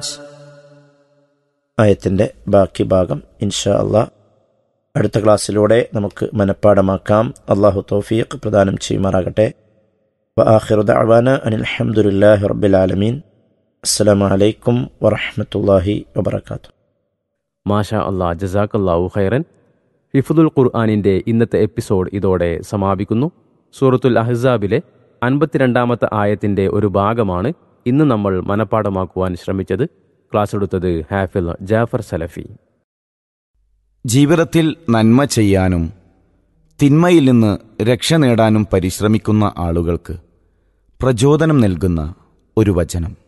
ആയത്തിൻ്റെ ബാക്കി ഭാഗം ഇൻഷാ അള്ളാ അടുത്ത ക്ലാസ്സിലൂടെ നമുക്ക് മനഃപ്പാടമാക്കാം അള്ളാഹു തൗഫീഖ് പ്രദാനം ചെയ്യുമാറാകട്ടെ وآخر دعوانا أن الحمد لله رب العالمين السلام عليكم ورحمة الله وبركاته മാഷാ അള്ളാ ജസാക്കല്ലാഹു ഖൈറൻ ഹിഫുദുൽ ഖുർആാനിൻ്റെ ഇന്നത്തെ എപ്പിസോഡ് ഇതോടെ സമാപിക്കുന്നു സൂറത്തുൽ അഹ്സാബിലെ അൻപത്തിരണ്ടാമത്തെ ആയത്തിൻ്റെ ഒരു ഭാഗമാണ് ഇന്ന് നമ്മൾ മനഃപ്പാടമാക്കുവാൻ ശ്രമിച്ചത് ക്ലാസ് എടുത്തത് ഹാഫിൽ ജാഫർ സലഫി ജീവിതത്തിൽ നന്മ ചെയ്യാനും തിന്മയിൽ നിന്ന് രക്ഷ നേടാനും പരിശ്രമിക്കുന്ന ആളുകൾക്ക് പ്രചോദനം നൽകുന്ന ഒരു വചനം